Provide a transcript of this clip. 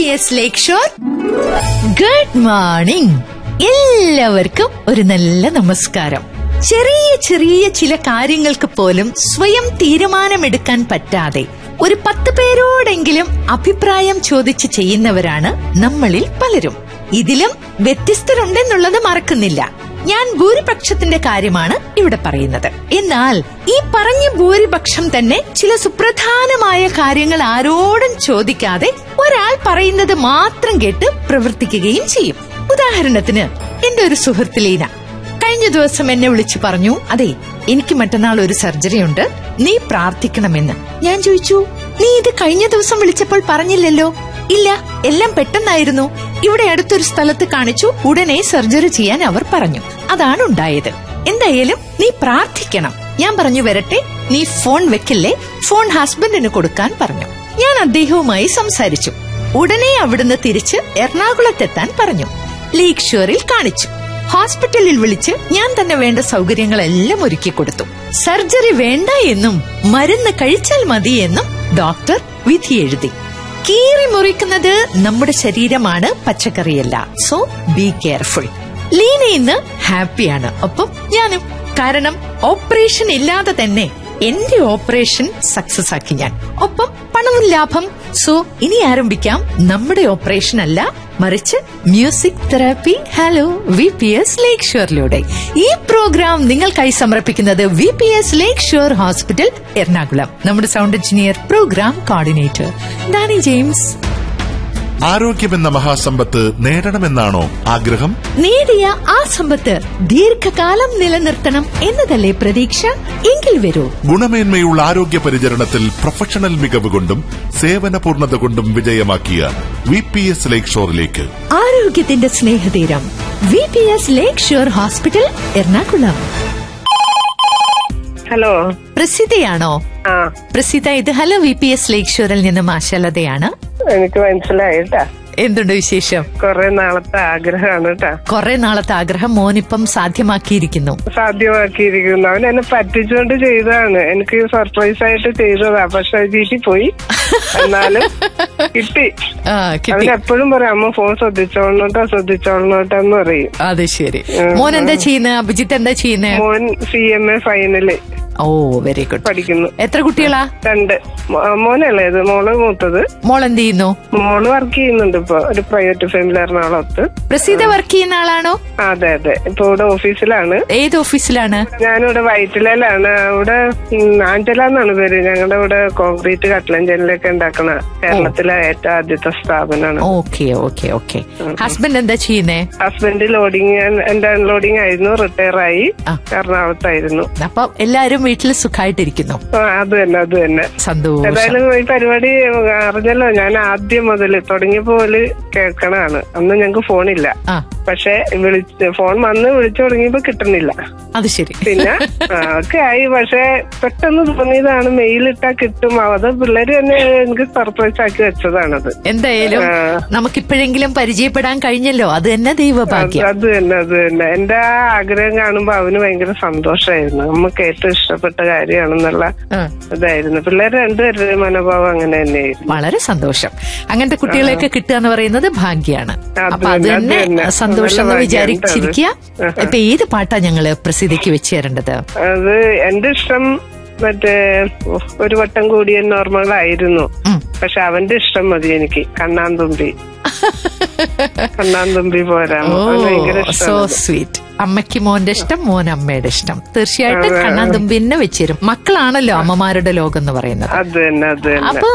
S lake shore good morning എല്ലാവർക്കും ഒരു നല്ല നമസ്കാരം ചെറിയ ചെറിയ ചില കാര്യങ്ങൾക്ക് പോലും സ്വയം തീരുമാനമെടുക്കാൻ പറ്റാതെ ഒരു പത്ത് പേരോടെങ്കിലും അഭിപ്രായം ചോദിച്ച് ചെയ്യുന്നവരാണ് നമ്മളിൽ പലരും ഇതിലും വ്യത്യസ്തരുണ്ടെന്നുള്ളത് മറക്കുന്നില്ല ഞാൻ ഭൂരിപക്ഷത്തിന്റെ കാര്യമാണ് ഇവിടെ പറയുന്നത് എന്നാൽ ഈ പറഞ്ഞ ഭൂരിപക്ഷം തന്നെ ചില സുപ്രധാനമായ കാര്യങ്ങൾ ആരോടും ചോദിക്കാതെ ഒരാൾ പറയുന്നത് മാത്രം കേട്ട് പ്രവർത്തിക്കുകയും ചെയ്യും ഉദാഹരണത്തിന് എന്റെ ഒരു സുഹൃത്ത് ലീന കഴിഞ്ഞ ദിവസം എന്നെ വിളിച്ചു പറഞ്ഞു അതെ എനിക്ക് മറ്റന്നാൾ ഒരു സർജറി ഉണ്ട് നീ പ്രാർത്ഥിക്കണമെന്ന് ഞാൻ ചോദിച്ചു നീ ഇത് കഴിഞ്ഞ ദിവസം വിളിച്ചപ്പോൾ പറഞ്ഞില്ലല്ലോ ഇല്ല എല്ലാം പെട്ടെന്നായിരുന്നു ഇവിടെ അടുത്തൊരു സ്ഥലത്ത് കാണിച്ചു ഉടനെ സർജറി ചെയ്യാൻ അവർ പറഞ്ഞു അതാണ് ഉണ്ടായത് എന്തായാലും നീ പ്രാർത്ഥിക്കണം ഞാൻ പറഞ്ഞു വരട്ടെ നീ ഫോൺ വെക്കില്ലേ ഫോൺ ഹസ്ബൻഡിന് കൊടുക്കാൻ പറഞ്ഞു ഞാൻ അദ്ദേഹവുമായി സംസാരിച്ചു ഉടനെ അവിടുന്ന് തിരിച്ച് എറണാകുളത്തെത്താൻ പറഞ്ഞു ലീഗ് ഷോറിൽ കാണിച്ചു ഹോസ്പിറ്റലിൽ വിളിച്ച് ഞാൻ തന്നെ വേണ്ട സൗകര്യങ്ങളെല്ലാം ഒരുക്കി കൊടുത്തു സർജറി വേണ്ട എന്നും മരുന്ന് കഴിച്ചാൽ മതി എന്നും ഡോക്ടർ വിധി എഴുതി കീറി മുറിക്കുന്നത് നമ്മുടെ ശരീരമാണ് പച്ചക്കറിയല്ല സോ ബി കെയർഫുൾ ലീന ഇന്ന് ഹാപ്പിയാണ് ഒപ്പം ഞാനും കാരണം ഓപ്പറേഷൻ ഇല്ലാതെ തന്നെ എന്റെ ഓപ്പറേഷൻ സക്സസ് ആക്കി ഞാൻ ഒപ്പം പണവും ലാഭം സോ ഇനി ആരംഭിക്കാം നമ്മുടെ ഓപ്പറേഷൻ അല്ല മറിച്ച് music therapy hello V P S lake ഷോറിലൂടെ ഈ പ്രോഗ്രാം നിങ്ങൾക്കായി സമർപ്പിക്കുന്നത് V P S lake shore hospital Ernakulam നമ്മുടെ sound engineer programme coordinator Danny James ആരോഗ്യമെന്ന മഹാസമ്പത്ത് നേടണമെന്നാണോ ആഗ്രഹം നേടിയ ആ സമ്പത്ത് ദീർഘകാലം നിലനിർത്തണം എന്നതല്ലേ പ്രതീക്ഷ എങ്കിൽ വരൂ ഗുണമേന്മയുള്ള ആരോഗ്യ പരിചരണത്തിൽ പ്രൊഫഷണൽ മികവ് കൊണ്ടും സേവന പൂർണ്ണത കൊണ്ടും വിജയമാക്കിയ വി പി എസ് ലേക്ക് ഷോറിലേക്ക് ആരോഗ്യത്തിന്റെ സ്നേഹതീരം V P S lake shore hospital Ernakulam hello പ്രസിദ്ധയാണോ ആ പ്രസിദ്ധ ഇത് hello V P S lake ഷോറിൽ നിന്നും ആശാലതയാണ് എനിക്ക് മനസ്സിലായി കേട്ടാ എന്തുണ്ട് വിശേഷം കൊറേ നാളത്തെ ആഗ്രഹമാണ് കേട്ടാ കുറെ നാളത്തെ ആഗ്രഹം മോനിപ്പം സാധ്യമാക്കിയിരിക്കുന്നു സാധ്യമാക്കിയിരിക്കുന്നു അവൻ എന്നെ പറ്റിച്ചുകൊണ്ട് ചെയ്തതാണ് എനിക്ക് സർപ്രൈസ് ആയിട്ട് ചെയ്തതാ പക്ഷെ വീട്ടിൽ പോയി എന്നാലും കിട്ടി ആ അവൻ കിട്ടി എപ്പോഴും പറയും അമ്മ ഫോൺ ശ്രദ്ധിച്ചോളണോട്ടോ ശ്രദ്ധിച്ചോളണോട്ടോ എന്ന് പറയും അത് ശരി മോൻ എന്താ ചെയ്യുന്നത് അഭിജിത്ത് എന്താ ചെയ്യുന്നത് മോൻ C M A final oh very good പഠിക്കുന്നു എത്ര കുട്ടികളാ രണ്ട് മോ- മോനല്ലേത് മോള് മൂത്തത് മോൾ എന്ത് ചെയ്യുന്നു മോള് വർക്ക് ചെയ്യുന്നുണ്ട് ഇപ്പൊ ഒരു പ്രൈവറ്റ് ഫാമിലി എറണാകുളത്ത് പ്രസീത വർക്ക് ചെയ്യുന്ന ആളാണോ അതെ അതെ ഇപ്പൊ ഇവിടെ ഓഫീസിലാണ് ഏത് ഓഫീസിലാണ് ഞാനിവിടെ വൈറ്റിലാണ് ഇവിടെ ഉം, ആഞ്ചല എന്നാണ് പേര് ഞങ്ങളുടെ ഇവിടെ കോൺക്രീറ്റ് കട്ടലഞ്ചലിലൊക്കെ ഉണ്ടാക്കണ കേരളത്തിലെ ഏറ്റവും ആദ്യത്തെ സ്ഥാപനമാണ് ഓക്കെ ഓക്കെ ഓക്കെ ഹസ്ബൻഡ് എന്താ ചെയ്യുന്നേ ഹസ്ബൻഡ് ലോഡിങ് എന്റെ അൺലോഡിങ് ആയിരുന്നു റിട്ടയർ ആയി ആ. എറണാകുളത്തായിരുന്നു അപ്പൊ എല്ലാരും വീട്ടിൽ സുഖമായിട്ടിരിക്കുന്നു ആ, അത് തന്നെ അത് തന്നെ സന്തോഷം ഏതായാലും ഈ പരിപാടി അറിഞ്ഞല്ലോ ഞാൻ ആദ്യം മുതൽ തുടങ്ങിയപ്പോ മുതല് കേൾക്കണാണ് അന്ന് ഞങ്ങക്ക് ഫോണില്ല ആ പക്ഷെ വിളിച്ച് ഫോൺ വന്ന് വിളിച്ചു തുടങ്ങിയപ്പോ കിട്ടുന്നില്ല അത് ശരി പിന്നെ ആ, ഒക്കെ ആയി പക്ഷെ പെട്ടെന്ന് തോന്നിയതാണ് മെയിലിട്ടാ കിട്ടും അത് പിള്ളേര് തന്നെ എനിക്ക് സർപ്രൈസ് ആക്കി വെച്ചതാണത് എന്തായാലും ആ. നമുക്കിപ്പോഴെങ്കിലും പരിചയപ്പെടാൻ കഴിഞ്ഞല്ലോ അത് തന്നെ ദൈവഭാഗ്യം അത് തന്നെ അത് തന്നെ എന്റെ ആ ആഗ്രഹം കാണുമ്പോ അവന് ഭയങ്കര സന്തോഷമായിരുന്നു നമുക്ക് ഏറ്റവും ഇഷ്ടപ്പെട്ട കാര്യമാണെന്നുള്ള ആ, ഇതായിരുന്നു പിള്ളേർ രണ്ടുപേരുടെ മനോഭാവം അങ്ങനെ തന്നെയായിരുന്നു വളരെ സന്തോഷം അങ്ങനത്തെ കുട്ടികളെയൊക്കെ കിട്ടുക എന്ന് പറയുന്നത് ഭാഗ്യാണ് അത് അപ്പൊ അത് തന്നെ, അത് തന്നെ തന്നെ. സന്തോഷം എന്ന് നല്ല വിചാരിച്ചിരിക്കുക ഭാഗ്യമുണ്ട് ഇപ്പൊ ഏത് പാട്ടാ ഞങ്ങള് പ്രസിദ്ധിക്ക് വെച്ച് തരേണ്ടത് അത് എന്റെ ഇഷ്ടം മറ്റേ ഒരു വട്ടം കൂടിയ നോർമലായിരുന്നു ഉം. പക്ഷെ അവന്റെ ഇഷ്ടം മതി എനിക്ക് കണ്ണാന്തുമ്പി കണ്ണാന്തുമ്പി പോരാമോ ഓ അവന് ഭയങ്കര സോ ഇഷ്ടമാണ് സ്വീറ്റ് അമ്മയ്ക്ക് മോന്റെ ഇഷ്ടം മോൻ അമ്മയുടെ ഇഷ്ടം തീർച്ചയായിട്ടും കണ്ണാൻ തുമ്പിന്നെ വെച്ചുതരും മക്കളാണല്ലോ അമ്മമാരുടെ ലോകം എന്ന് പറയുന്നത് അത് തന്നെ അത് തന്നെ അപ്പൊ